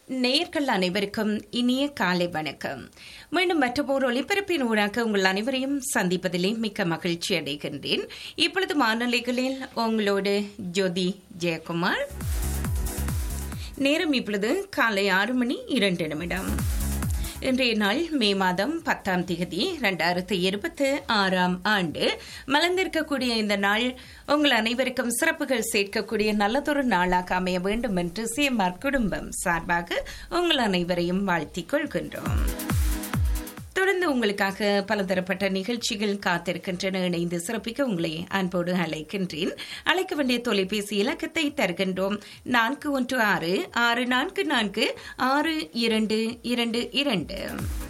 நேயர்கள் அனைவருக்கும் இனிய காலை வணக்கம் மீண்டும் மற்றொரு ஒளிபரப்பின் ஊடாக உங்கள் அனைவரையும் சந்திப்பதிலே மிக்க மகிழ்ச்சி அடைகின்றேன் இப்பொழுது வானொலிகளில் உங்களோடு ஜோதி ஜெயக்குமார் நேரம் இப்பொழுது காலை ஆறு மணி இரண்டு நிமிடம் இன்றைய நாள் மே மாதம் பத்தாம் தேதி இரண்டாயிரத்தி இருபத்தி ஆறாம் ஆண்டு மலர்ந்திருக்கக்கூடிய இந்த நாள் உங்கள் அனைவருக்கும் சிறப்புகள் சேர்க்கக்கூடிய நல்லதொரு நாளாக அமைய வேண்டும் என்று சிஎம்ஆர் குடும்பம் சார்பாக உங்கள் அனைவரையும் வாழ்த்திக் கொள்கின்றோம் தொடர்ந்து உங்களுக்காக பலதரப்பட்ட நிகழ்ச்சிகள் காத்திருக்கின்றன இணைந்து சிறப்பிக்க உங்களை அன்போடு அழைக்கின்றேன் அழைக்க வேண்டிய தொலைபேசி இலக்கத்தை தருகின்றோம் நான்கு ஒன்று ஆறு ஆறு நான்கு நான்கு ஆறு இரண்டு இரண்டு இரண்டு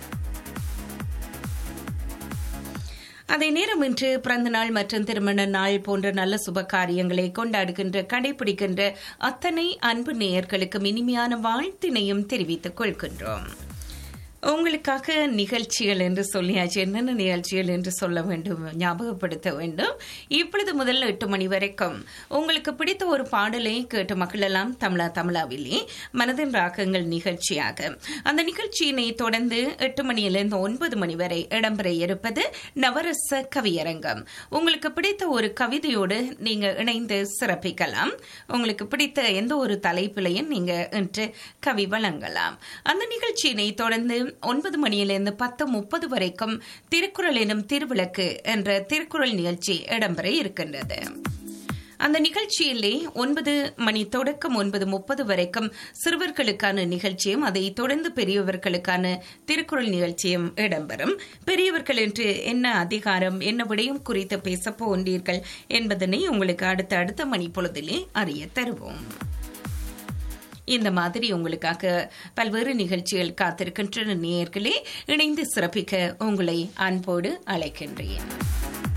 அதே நேரம் இன்று பிறந்த நாள் மற்றும் திருமண நாள் போன்ற நல்ல சுப காரியங்களை கொண்டாடுகின்ற கடைபிடிக்கின்ற அத்தனை அன்பு நேயர்களுக்கும் இனிமையான வாழ்த்தினையும் தெரிவித்துக் கொள்கின்றோம் உங்களுக்காக நிகழ்ச்சிகள் என்று சொல்லியாச்சு என்னென்ன நிகழ்ச்சிகள் என்று சொல்ல வேண்டும் ஞாபகப்படுத்த வேண்டும் இப்பொழுது முதல் எட்டு மணி வரைக்கும் உங்களுக்கு பிடித்த ஒரு பாடலை கேட்டு மகளெல்லாம் தமிழா தமிழாவிலே மனதின் ராகங்கள் நிகழ்ச்சியாக அந்த நிகழ்ச்சியினை தொடர்ந்து எட்டு மணியிலிருந்து ஒன்பது மணி வரை இடம்பெற இருப்பது நவரச கவியரங்கம் உங்களுக்கு பிடித்த ஒரு கவிதையோடு நீங்க இணைந்து சிறப்பிக்கலாம் உங்களுக்கு பிடித்த எந்த ஒரு தலைப்பிலையும் நீங்க இன்று கவி வழங்கலாம் அந்த நிகழ்ச்சியினை தொடர்ந்து ஒன்பது மணியிலிருந்து பத்து முப்பது வரைக்கும் திருக்குறள் எனும் திருவிளக்கு என்ற திருக்குறள் நிகழ்ச்சி இடம்பெற இருக்கின்றது அந்த நிகழ்ச்சியிலே ஒன்பது மணி தொடக்கம் ஒன்பது முப்பது வரைக்கும் சிறுவர்களுக்கான நிகழ்ச்சியும் அதை தொடர்ந்து பெரியவர்களுக்கான திருக்குறள் நிகழ்ச்சியும் இடம்பெறும் பெரியவர்கள் என்று என்ன அதிகாரம் என்ன விடயம் குறித்து பேசப் போகின்றீர்கள் என்பதனை உங்களுக்கு அடுத்த அடுத்த மணி பொழுதிலே அறிய தருவோம் இந்த மாதிரி உங்களுக்காக பல்வேறு நிகழ்ச்சிகள் காத்திருக்கின்றன நேயர்களே இணைந்து சிறப்பிக்க உங்களை அன்போடு அழைக்கின்றேன்